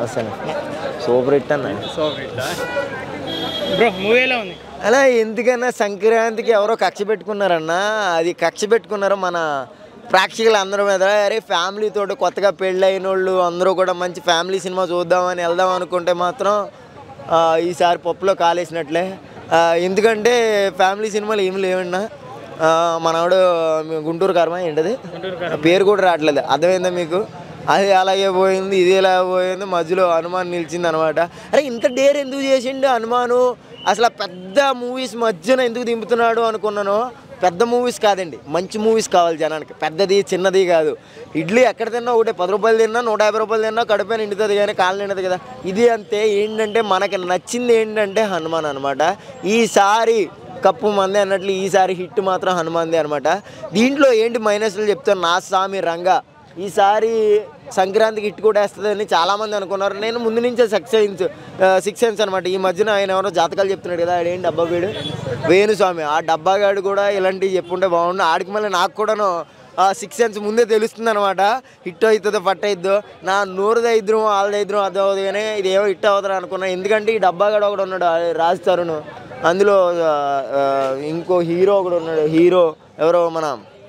అసలు super hit అన్న bro movie ఎలా ఉంది అలా ఎందుకన్నా సంక్రాంతికి ఎవరో కక్ష పెట్టుకున్నారన్నా అది కక్ష పెట్టుకున్నారు మన ప్రేక్షకులు అందరి మీద అరే ఫ్యామిలీ తోటి కొత్తగా పెళ్ళైన వాళ్ళు అందరూ కూడా మంచి ఫ్యామిలీ సినిమా చూద్దామని వెళ్దాం అనుకుంటే మాత్రం ఆ, ఈసారి పప్పులో కాలేసినట్లే ఆ, ఎందుకంటే ఫ్యామిలీ సినిమాలు ఏమి లేవన్నా ఆ, మనవాడు గుంటూరు కర్మ ఏంటది పేరు కూడా రావట్లేదు అర్థమైందా మీకు అది అలాగే పోయింది ఇది ఇలా పోయింది మధ్యలో హనుమాన్ నిలిచింది అనమాట అరే ఇంత డేర్ ఎందుకు చేసిండు హనుమాను అసలు ఆ పెద్ద మూవీస్ మధ్యన ఎందుకు దింపుతున్నాడు అనుకున్నాను పెద్ద మూవీస్ కాదండి మంచి మూవీస్ కావాలి జనానికి పెద్దది చిన్నది కాదు ఇడ్లీ ఎక్కడ తిన్నా ఒకటే పది రూపాయలు తిన్నా నూట యాభై రూపాయలు తిన్నా కడుపే నిండుతుంది కానీ కాళ్ళు నిండదు కదా ఇది అంతే ఏంటంటే మనకి నచ్చింది ఏంటంటే హనుమాన్ అనమాట ఈసారి కప్పు మంది అన్నట్లు ఈసారి హిట్ మాత్రం హనుమాన్దే అనమాట దీంట్లో ఏంటి మైనస్లు చెప్తాను నా స్వామి రంగా ఈసారి సంక్రాంతికి హిట్ కూడా వేస్తుందని చాలామంది అనుకున్నారు నేను ముందు నుంచే సక్సెన్స్ సిక్స్ సెన్స్ అనమాట ఈ మధ్యన ఆయన ఎవరో జాతకాలు చెప్తున్నాడు కదా ఆడేం డబ్బా వీడు వేణుస్వామి ఆ డబ్బాగాడు కూడా ఇలాంటివి చెప్పుంటే బాగుండు ఆడికి మళ్ళీ నాకు కూడాను సిక్స్ సెన్స్ ముందే తెలుస్తుంది అనమాట హిట్ అవుతుందో పట్ట అయిద్దో నా నూరుది ఇద్దరు వాళ్ళది ఇద్దరు అది అవుతుంది కానీ ఇది ఏమో హిట్ అవుతుంది అనుకున్నా ఎందుకంటే ఈ డబ్బాగాడు ఒకడు ఉన్నాడు ఆ రాజ్ తరుణ్ అందులో ఆ, ఆ, ఇంకో హీరో ఒకడు ఉన్నాడు హీరో ఎవరో మన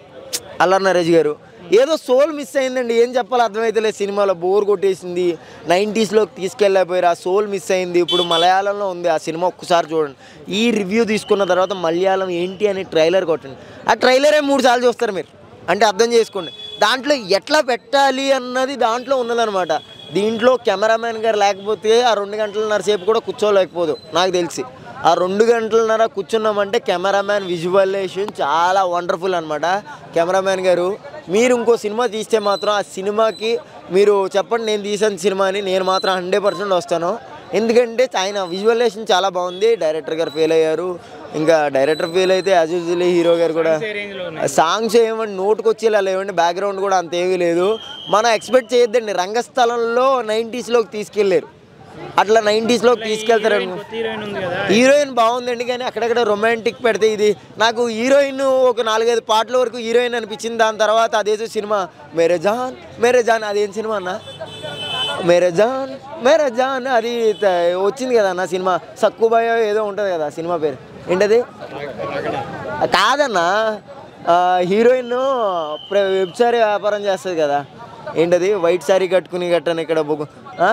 అల్లరి నరేష్ గారు ఏదో సోల్ మిస్ అయిందండి ఏం చెప్పాలో అర్థమైతలేదు సినిమాలో బోర్ కొట్టేసింది నైంటీస్లోకి తీసుకెళ్ళకపోయారు ఆ సోల్ మిస్ అయింది ఇప్పుడు మలయాళంలో ఉంది ఆ సినిమా ఒక్కసారి చూడండి ఈ రివ్యూ తీసుకున్న తర్వాత మలయాళం ఏంటి అని ట్రైలర్ కొట్టండి ఆ ట్రైలరే మూడు సార్లు చూస్తారు మీరు అంటే అర్థం చేసుకోండి దాంట్లో ఎట్లా పెట్టాలి అన్నది దాంట్లో ఉన్నదనమాట దీంట్లో కెమెరామెన్ గారు లేకపోతే ఆ రెండు గంటలన్నర సేపు కూడా కూర్చోలేకపోదు నాకు తెలిసి ఆ రెండు గంటలన్నర కూర్చున్నామంటే కెమెరామ్యాన్ విజువలైజేషన్ చాలా వండర్ఫుల్ అనమాట కెమెరామ్యాన్ గారు మీరు ఇంకో సినిమా తీస్తే మాత్రం ఆ సినిమాకి మీరు చెప్పండి నేను తీసిన సినిమా అని నేను మాత్రం హండ్రెడ్ పర్సెంట్ వస్తాను ఎందుకంటే ఆయన విజువలైజేషన్ చాలా బాగుంది డైరెక్టర్ గారు ఫెయిల్ అయ్యారు ఇంకా డైరెక్టర్ ఫెయిల్ అయితే యాజ్ యూజువల్లీ హీరో గారు కూడా రేంజ్లో ఉన్నాయి సాంగ్స్ ఏమండి నోటుకు వచ్చేలా లేవండి బ్యాక్గ్రౌండ్ కూడా అంత ఏమీ లేదు మనం ఎక్స్పెక్ట్ చేయొద్దండి రంగస్థలంలో నైంటీస్లోకి తీసుకెళ్ళారు అట్లా నైంటీస్లోకి తీసుకెళ్తారు కొత్త హీరోయిన్ ఉంది కదా హీరోయిన్ బాగుందండి కానీ అక్కడక్కడ రొమాంటిక్ పెడితే ఇది నాకు హీరోయిన్ ఒక నాలుగైదు పాటల వరకు హీరోయిన్ అనిపించింది దాని తర్వాత అదేదో సినిమా మేరే జాన్ మేరే జాన్ అదేం సినిమా అన్న మేరే జాన్ మేరే జాన్ అది త- వచ్చింది కదా అన్న సినిమా సక్కుబాయో ఏదో ఉంటుంది కదా సినిమా పేరు ఏంటది కాదన్న ఆ, హీరోయిన్ ప్ర- వెబ్ సారీ వ్యాపారం చేస్తుంది కదా ఏంటది వైట్ సారీ కట్టుకుని కట్టని ఇక్కడ బొగ్గు ఆ?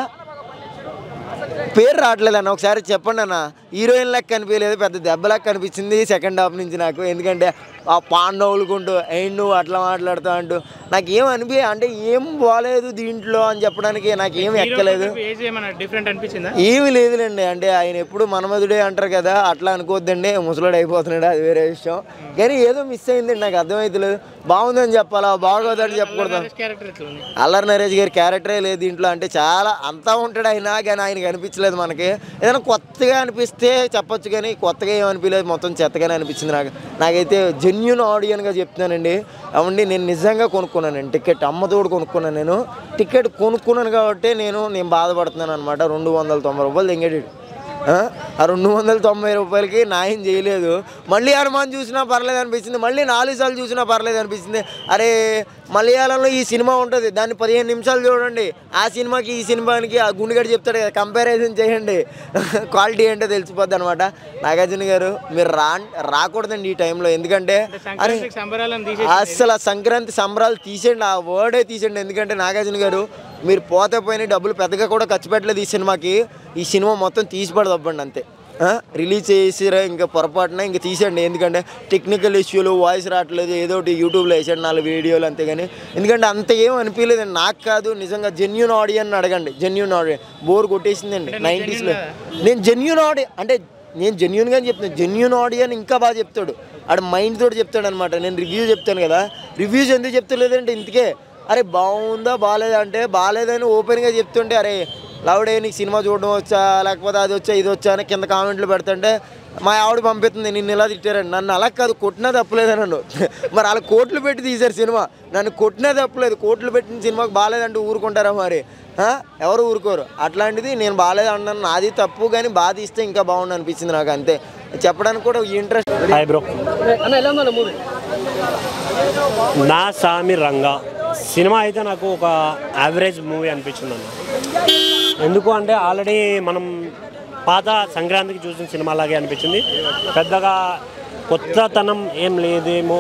పేరు రావట్లేదు అన్న ఒకసారి చెప్పండి అన్న హీరోయిన్ లెక్క కనిపించలేదు పెద్ద దెబ్బ లెక్క కనిపించింది సెకండ్ హాఫ్ నుంచి నాకు ఎందుకంటే ఆ పాండవులుకుంటూ ఏం నువ్వు అట్లా మాట్లాడుతావు అంటూ నాకు ఏం అనిపి అంటే ఏం బాగాలేదు దీంట్లో అని చెప్పడానికి నాకు ఏం ఎక్కలేదు ఏజ్ ఏమైనా డిఫరెంట్ అనిపించిందా ఏమీ లేదులేండి అంటే ఆయన ఎప్పుడు మనమధుడే అంటారు కదా అట్లా అనుకోవద్దండి ముసలాడు అయిపోతున్నాడు అది వేరే విషయం కానీ ఏదో మిస్ అయిందండి నాకు అర్థమైతలేదు బాగుందని చెప్పాలా బాగోదని చెప్పకూడదు క్యారెక్టర్ ఎట్లా ఉంది అల్లరి నరేష్ గారి క్యారెక్టరే లేదు దీంట్లో అంటే చాలా అంతా ఉంటాడు ఆయన కానీ ఆయనకి అనిపించలేదు మనకి ఏదైనా కొత్తగా అనిపిస్తే చెప్పొచ్చు కానీ కొత్తగా ఏం అనిపించలేదు మొత్తం చెత్తగానే అనిపించింది నాకు నాకైతే జెన్యున్ ఆడియన్గా చెప్తున్నానండి అవండి నేను నిజంగా కొనుక్కున్నానండి టికెట్ అమ్మతోడు కొనుక్కున్నాను నేను టికెట్ కొనుక్కున్నాను కాబట్టి నేను నేను బాధపడుతున్నాను అనమాట రెండు వందల తొంభై రూపాయలు తెంగేటి ఆ ఆ రెండు వందల తొంభై రూపాయలకి న్యాయం చేయలేదు మళ్ళీ హనుమాన్ చూసినా పర్లేదు అనిపించింది మళ్ళీ నాలుగు సార్లు చూసినా పర్లేదు అనిపించింది అరే మలయాళంలో ఈ సినిమా ఉంటుంది దాన్ని పదిహేను నిమిషాలు చూడండి ఆ సినిమాకి ఈ సినిమాకి ఆ గుండెగడ చెప్తాడు కదా కంపారిజన్ చేయండి క్వాలిటీ ఏంటో తెలిసిపోద్ది అనమాట నాగార్జున గారు మీరు రా రాకూడదండి ఈ టైంలో ఎందుకంటే అరే సంక్రాంతికి సంబరాలను తీసే అసలు ఆ సంక్రాంతి సంబరాలు తీసేయండి ఆ వర్డే తీసేయండి ఎందుకంటే నాగార్జున గారు మీరు పోతే పోయిన డబ్బులు పెద్దగా కూడా ఖర్చు పెట్టలేదు ఈ సినిమాకి ఈ సినిమా మొత్తం తీసి పడదవ్వండి అంతే ఆ? రిలీజ్ చేసిరా ఇంకా పొరపాటున ఇంకా తీసేయండి ఎందుకంటే టెక్నికల్ ఇష్యూలు వాయిస్ రావట్లేదు ఏదో ఒకటి యూట్యూబ్లో వేసాడు నాలుగు వీడియోలు అంతేగాని ఎందుకంటే అంత ఏం అనిపించలేదు నాకు కాదు నిజంగా జెన్యున్ ఆడియన్ అడగండి జెన్యున్ ఆడియన్ బోర్ కొట్టేసిందండి నైంటీస్లో నేను జెన్యున్ ఆడి అంటే నేను జెన్యున్గా చెప్తాను జెన్యున్ ఆడియన్ ఇంకా బాగా చెప్తాడు ఆడ మైండ్ తోటి చెప్తాడు అనమాట నేను రివ్యూ చెప్తాను కదా రివ్యూస్ ఎందుకు చెప్తలేదంటే ఇంతకే అరే బాగుందా బాగాలేదా అంటే బాగాలేదని ఓపెన్గా చెప్తుంటే అరే లౌడే నీకు సినిమా చూడడం వచ్చా లేకపోతే అది వచ్చా ఇది వచ్చా అని కింద కామెంట్లు పెడుతుంటే మా ఆవిడ పంపిస్తుంది నిన్ను ఇలా తిట్టారండి నన్ను అలా కాదు కొట్టినా తప్పలేదు నన్ను మరి అలా కోట్లు పెట్టి తీశారు సినిమా నన్ను కొట్టినా తప్పలేదు కోట్లు పెట్టిన సినిమాకి బాగాలేదంటే ఊరుకుంటారా మరి ఆ? ఎవరు ఊరుకోరు అట్లాంటిది నేను బాగాలేదు అన్నాను నాది తప్పు కానీ బాధ ఇస్తే ఇంకా బాగుండు అనిపించింది నాకు అంతే చెప్పడానికి కూడా ఇంట్రెస్ట్ హాయ్ బ్రో నా సామి రంగా సినిమా అయితే నాకు ఒక యావరేజ్ మూవీ అనిపించింది అన్న ఎందుకు అంటే ఆల్రెడీ మనం పాత సంక్రాంతికి చూసిన సినిమా లాగే అనిపించింది పెద్దగా కొత్తతనం ఏం లేదేమో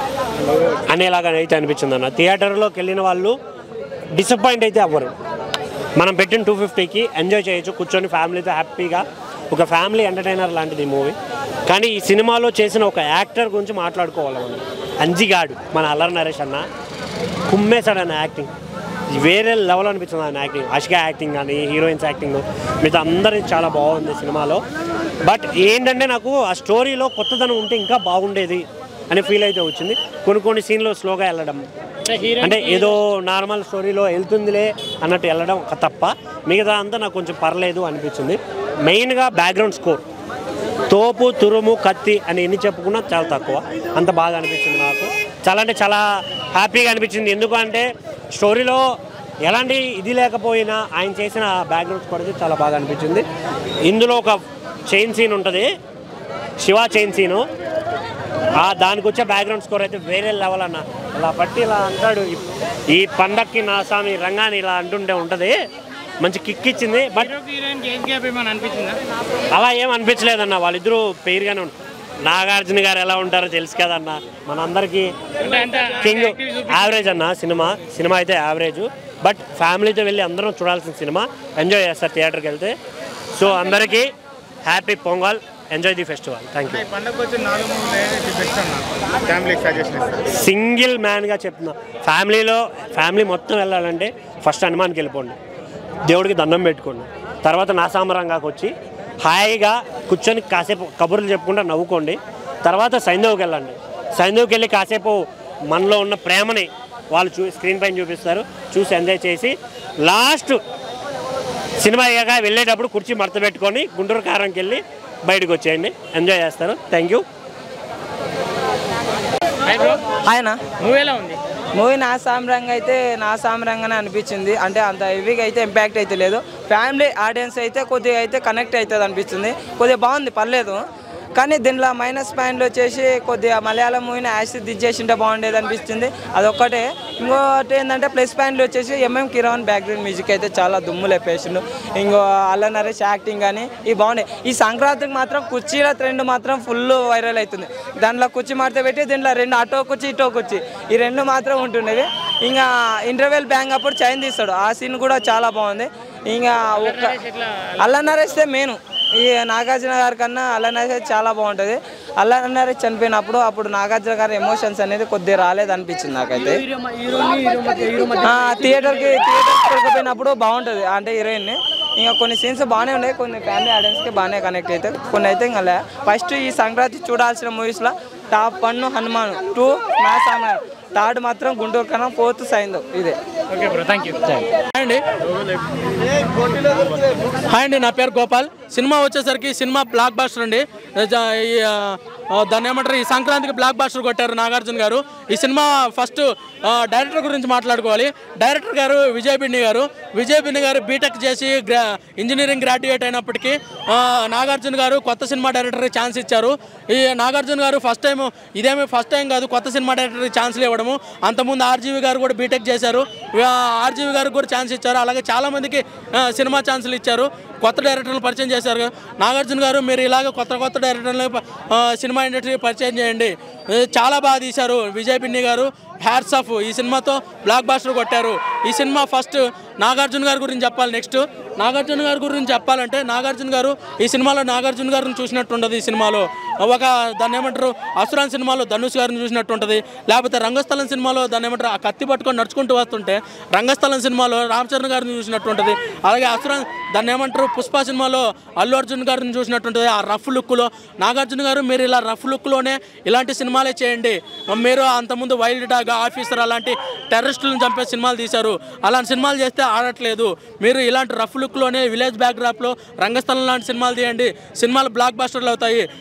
అనేలాగా అయితే అనిపించింది అన్న థియేటర్లోకి వెళ్ళిన వాళ్ళు డిసప్పాయింట్ అయితే అవ్వరు మనం పెట్టిన టూ ఫిఫ్టీకి ఎంజాయ్ చేయొచ్చు కూర్చొని ఫ్యామిలీతో హ్యాపీగా ఒక ఫ్యామిలీ ఎంటర్టైనర్ లాంటిది ఈ మూవీ కానీ ఈ సినిమాలో చేసిన ఒక యాక్టర్ గురించి మాట్లాడుకోవాలి మనం అంజిగాడు మన అల్లరి నరేష్ అన్న కుమ్మేశాడు అన్న యాక్టింగ్ వేరే లెవెల్ అనిపించింది ఆయన యాక్టింగ్ అషిక యాక్టింగ్ కానీ హీరోయిన్స్ యాక్టింగ్ మిగతా అందరి చాలా బాగుంది సినిమాలో బట్ ఏంటంటే నాకు ఆ స్టోరీలో కొత్తదనం ఉంటే ఇంకా బాగుండేది అనే ఫీల్ అయితే వచ్చింది కొన్ని కొన్ని సీన్లో స్లోగా వెళ్ళడం అంటే ఏదో నార్మల్ స్టోరీలో వెళ్తుందిలే అన్నట్టు వెళ్ళడం ఒక తప్ప మిగతా అంతా నాకు కొంచెం పర్లేదు అనిపించింది మెయిన్గా బ్యాక్గ్రౌండ్ స్కోర్ తోపు తురుము కత్తి అని ఎన్ని చెప్పుకున్నా చాలా తక్కువ అంత బాగా అనిపించింది నాకు చాలా అంటే చాలా హ్యాపీగా అనిపించింది ఎందుకంటే స్టోరీలో ఎలాంటి ఇది లేకపోయినా ఆయన చేసిన బ్యాక్గ్రౌండ్ స్కోర్ అయితే చాలా బాగా అనిపించింది ఇందులో ఒక చైన్ సీన్ ఉంటుంది శివ చైన్ సీను ఆ దానికి వచ్చే బ్యాక్గ్రౌండ్ స్కోర్ అయితే వేరే లెవెల్ అన్న ఇలా పట్టి ఇలా అంటాడు ఈ- ఈ పండక్కి నా స్వామి రంగాని ఇలా అంటుంటే ఉంటుంది మంచి కిక్ ఇచ్చింది బట్ హీరోకి హీరోయిన్ ఏజ్ గ్యాప్ ఏమైనా అనిపించిందా అలా ఏం అనిపించలేదన్న వాళ్ళిద్దరూ పేరుగానే ఉంటారు నాగార్జున గారు ఎలా ఉంటారో తెలుసు కదన్న మనందరికీ అంటే అంత కింగ్ active చూపి- యావరేజ్ అన్న సినిమా సినిమా అయితే యావరేజ్ బట్ ఫ్యామిలీతో వెళ్ళి అందరం చూడాల్సిన సినిమా ఎంజాయ్ చేస్తారు థియేటర్కి వెళ్తే సో అందరికీ happy Pongal enjoy the festival thank you ఈ పండగ వచ్చి నాలుగు మూడు బెస్ట్ అన్న ఫ్యామిలీకి సజెషన్ ఇస్తారు సింగిల్ మ్యాన్గా చెప్తున్నా ఫ్యామిలీలో ఫ్యామిలీ మొత్తం వెళ్ళాలంటే ఫస్ట్ హనుమాన్కి వెళ్ళిపోండి దేవుడికి దండం పెట్టుకోండి తర్వాత నా సామరంగాకి వచ్చి హాయిగా కూర్చొని కాసేపు కబుర్లు చెప్పుకుంటూ నవ్వుకోండి తర్వాత సైంధవ్కి వెళ్ళండి సైంధవ్కి వెళ్ళి కాసేపు మనలో ఉన్న ప్రేమని వాళ్ళు చూ స్క్రీన్ పైన చూపిస్తారు చూసి ఎంజాయ్ చేసి లాస్ట్ సినిమా అయ్యాక వెళ్ళేటప్పుడు కుర్చీ మడత పెట్టుకొని గుంటూరు కారంకి వెళ్ళి బయటకు వచ్చేయండి ఎంజాయ్ చేస్తారు థ్యాంక్ యూ హాయ్ బ్రో ఆయన మూవీ ఎలా ఉంది మూవీ నా సామ్రంగా అయితే నా సామ్రంగానే అనిపించింది అంటే అంత హెవీగా అయితే ఇంపాక్ట్ అయితే లేదు ఫ్యామిలీ ఆడియన్స్ అయితే కొద్దిగా అయితే కనెక్ట్ అవుతుంది అనిపిస్తుంది కొద్దిగా బాగుంది పర్లేదు కానీ దీనిలో మైనస్ పాయింట్లు వచ్చేసి కొద్దిగా మలయాళం మూవీని యాసిడ్ దిచ్చేసింటే బాగుండేది అనిపిస్తుంది అదొక్కటే ఇంకోటి ఏంటంటే ప్లస్ పాయింట్లు వచ్చేసి ఎంఎం కిరాన్ బ్యాక్గ్రౌండ్ మ్యూజిక్ అయితే చాలా దుమ్ము లేపేసిండు ఇంకో అల్ల నరేష్ యాక్టింగ్ కానీ ఇవి బాగున్నాయి ఈ సంక్రాంతికి మాత్రం కుర్చీల ట్రెండ్ మాత్రం ఫుల్ వైరల్ అవుతుంది దాంట్లో కుర్చీ మాడితే పెట్టి దీంట్లో రెండు అటో కుర్చీ ఇటో కుర్చీ ఈ రెండు మాత్రం ఉంటుండేవి ఇంకా ఇంటర్వెల్ బ్యాంగ్ అప్పుడు చైన్ తీస్తాడు ఆ సీన్ కూడా చాలా బాగుంది ఇంకా ఒక అల్ల నరేస్తే మెయిన్ ఈ నాగార్జున గారి కన్నా అల్ల నరేష్ చాలా బాగుంటుంది అల్ల నరేష్ చనిపోయినప్పుడు అప్పుడు నాగార్జున గారి ఎమోషన్స్ అనేది కొద్దిగా రాలేదు అనిపించింది నాకైతే ఆ, థియేటర్కి థియేటర్కి వెళ్ళకపోయినప్పుడు బాగుంటుంది అంటే హీరోయిన్ని ఇంకా కొన్ని సీన్స్ బాగానే ఉన్నాయి కొన్ని ఫ్యామిలీ ఆడియన్స్కి బాగానే కనెక్ట్ అవుతాయి కొన్ని అయితే ఇంకా ఫస్ట్ ఈ సంక్రాంతి చూడాల్సిన మూవీస్లో టాప్ వన్ హనుమాన్ టూ నా సామాన్ థర్డ్ మాత్రం గుంటూరు కన్నా ఫోర్త్ సైందో ఇదే ఓకే బ్రో థ్యాంక్ యూ అండి హాయ్ అండి నా పేరు గోపాల్ సినిమా వచ్చేసరికి సినిమా బ్లాక్ బాస్టర్ అండి జ- ఈ, ఆ, ఆ, దాన్ని ఏమంటారు ఈ సంక్రాంతికి బ్లాక్ బాస్టర్ కొట్టారు నాగార్జున గారు ఈ సినిమా ఫస్ట్ ఆ, డైరెక్టర్ గురించి మాట్లాడుకోవాలి డైరెక్టర్ గారు విజయ్ బిన్ని గారు విజయ్ బిన్ని గారు బీటెక్ చేసి గ్రా ఇంజనీరింగ్ గ్రాడ్యుయేట్ అయినప్పటికీ ఆ, నాగార్జున గారు కొత్త సినిమా డైరెక్టర్కి ఛాన్స్ ఇచ్చారు ఈ నాగార్జున గారు ఫస్ట్ టైం ఇదేమి ఫస్ట్ టైం కాదు కొత్త సినిమా డైరెక్టర్కి ఛాన్స్లు ఇవ్వడము అంతకుముందు ఆర్జీవి గారు కూడా బీటెక్ చేశారు ఆ, ఆర్జీవి గారికి కూడా ఛాన్స్ ఇచ్చారు అలాగే చాలామందికి ఆ, సినిమా ఛాన్సులు ఇచ్చారు కొత్త డైరెక్టర్లు పరిచయం చేశారు నాగార్జున గారు మీరు ఇలాగ కొత్త కొత్త డైరెక్టర్లు ఆ, సినిమా ఇండస్ట్రీ పరిచయం చేయండి ఆ, చాలా బాగా తీశారు విజయ్ పిన్ని గారు హ్యాట్స్ ఆఫ్ ఈ సినిమాతో బ్లాక్ బాస్టర్ కొట్టారు ఈ సినిమా ఫస్ట్ నాగార్జున గారి గురించి చెప్పాలి నెక్స్ట్ నాగార్జున గారి గురించి చెప్పాలంటే నాగార్జున గారు ఈ సినిమాలో నాగార్జున గారిని చూసినట్టు ఉండదు ఈ సినిమాలో ఒక దాన్ని ఏమంటారు అసురాన్ సినిమాలో ధనుష్ గారిని చూసినట్టు ఉంటుంది లేకపోతే రంగస్థలం సినిమాలో దాన్ని ఏమంటారు ఆ కత్తి పట్టుకొని నడుచుకుంటూ వస్తుంటే రంగస్థలం సినిమాలో రామ్ చరణ్ గారిని చూసినట్టు ఉంటుంది అలాగే అసురాన్ దాన్ని ఏమంటారు పుష్ప సినిమాలో అల్లు అర్జున్ గారిని చూసినట్టు ఉంటుంది ఆ రఫ్ లుక్లో నాగార్జున గారు మీరు ఇలా రఫ్ లుక్లోనే ఇలాంటి సినిమాలే చేయండి మీరు అంతకుముందు వైల్డ్ డాగ్ ఆఫీసర్ అలాంటి టెర్రరిస్టులను చంపే సినిమాలు తీశారు అలాంటి సినిమాలు చేస్తే ఆడట్లేదు మీరు ఇలాంటి రఫ్ లుక్లోనే విలేజ్ బ్యాక్డ్రాప్లో రంగస్థలం లాంటి సినిమాలు తీయండి సినిమాలు బ్లాక్ బాస్టర్లు అవుతాయి నెక్స్ట్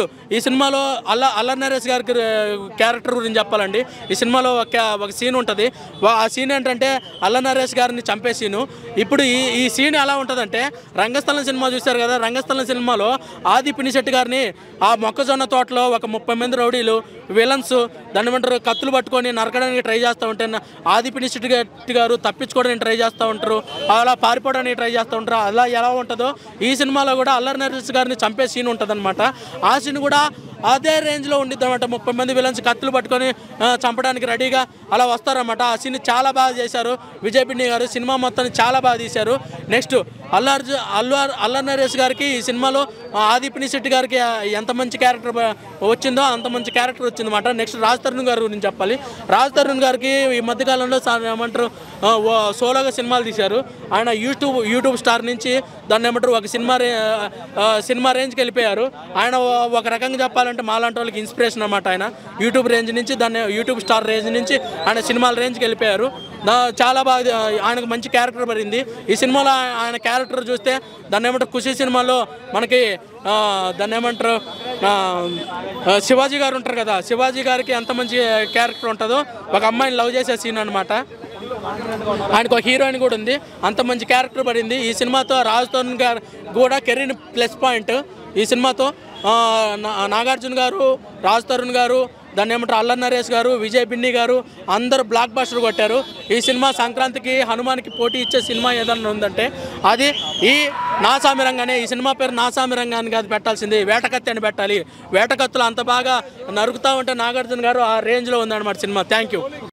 ఈ సినిమాలో అల్ల అల్ల నరేష్ గారికి క్యారెక్టర్ గురించి చెప్పాలండి ఈ సినిమాలో ఒక ఒక సీన్ ఉంటుంది ఆ సీన్ ఏంటంటే అల్ల నరేష్ గారిని చంపే సీను ఇప్పుడు ఈ ఈ సీన్ ఎలా ఉంటుందంటే రంగస్థలం సినిమా చూశారు కదా రంగస్థలం సినిమాలో ఆది పినిశెట్టి గారిని ఆ మొక్కజొన్న తోటలో ఒక ముప్పై మంది రౌడీలు విలన్స్ దాన్ని ఏమంటారు కత్తులు పట్టుకొని నరకడానికి ట్రై చేస్తూ ఉంటే ఆది పినిశెట్టి గారి గారు తప్పించుకోవడానికి ట్రై చేస్తూ ఉంటారు అలా పారిపోవడానికి ట్రై చేస్తూ ఉంటారు అలా ఎలా ఉంటుందో ఈ సినిమాలో కూడా అల్లరి నరేష్ గారిని చంపే సీన్ ఉంటుంది ఆ సీన్ కూడా అదే రేంజ్లో ఉండిద్ది అనమాట ముప్పై మంది విలన్స్ కత్తులు పట్టుకొని ఆ, చంపడానికి రెడీగా అలా వస్తారన్నమాట ఆ సీన్ చాలా బాగా చేశారు విజయ్ పిన్ని గారు సినిమా మొత్తాన్ని చాలా బాగా తీశారు నెక్స్ట్ అల్లు అర్జున్ అల్లు అర్- అల్లరి నరేష్ గారికి ఈ సినిమాలో ఆ, ఆది పినిశెట్టి గారికి ఆ, ఎంత మంచి క్యారెక్టర్ వచ్చిందో అంత మంచి క్యారెక్టర్ వచ్చిందన్నమాట నెక్స్ట్ రాజ్ తరుణ్ గారి గురించి చెప్పాలి రాజ్ తరుణ్ గారికి ఈ మధ్యకాలంలో సా- ఏమంటారు ఆ, ఓ- సోలోగా సినిమాలు తీశారు ఆయన యూట్యూబ్ యూట్యూబ్ స్టార్ నుంచి దాన్ని ఏమంటారు ఒక సినిమా రే ఆ, సినిమా రేంజ్కి వెళ్ళిపోయారు ఆయన ఓ- ఒక రకంగా చెప్పాలంటే మాలాంటి వాళ్ళకి ఇన్స్పిరేషన్ అనమాట ఆయన యూట్యూబ్ రేంజ్ నుంచి దాన్ని యూట్యూబ్ స్టార్ రేంజ్ నుంచి ఆయన సినిమాల రేంజ్కి వెళ్ళిపోయారు దా చాలా బాగా ఆయనకు మంచి క్యారెక్టర్ పడింది ఈ సినిమాలో ఆయ- ఆయన క్యారెక్టర్ చూస్తే దాన్ని ఏమంటారు ఖుషి సినిమాలో మనకి ఆ, దాన్ని ఏమంటారు ఆ, ఆ, శివాజీ గారు ఉంటారు కదా శివాజీ గారికి ఎంత మంచి క్యారెక్టర్ ఉంటుందో ఒక అమ్మాయిని లవ్ చేసే సీన్ అనమాట ఆయనకు ఒక హీరోయిన్ కూడా ఉంది అంత మంచి క్యారెక్టర్ పడింది ఈ సినిమాతో రాజ్ తరుణ్ గారు కూడా కెరీర్ ప్లస్ పాయింట్ ఈ సినిమాతో ఆ, నా- నాగార్జున గారు రాజ్ తరుణ్ గారు దాన్ని ఏమంటారు అల్లరి నరేష్ గారు విజయ్ బిన్ని గారు అందరూ బ్లాక్ బస్టర్ కొట్టారు ఈ సినిమా సంక్రాంతికి హనుమాన్కి పోటీ ఇచ్చే సినిమా ఏదన్నా ఉందంటే అది ఈ నాసామి రంగానే ఈ సినిమా పేరు నాసామి రంగాన్ని కాదు పెట్టాల్సింది వేటకత్తి అని పెట్టాలి వేటకత్తులు అంత బాగా నరుకుతా ఉంటే నాగార్జున గారు ఆ రేంజ్లో ఉందన్నమాట సినిమా థ్యాంక్ యూ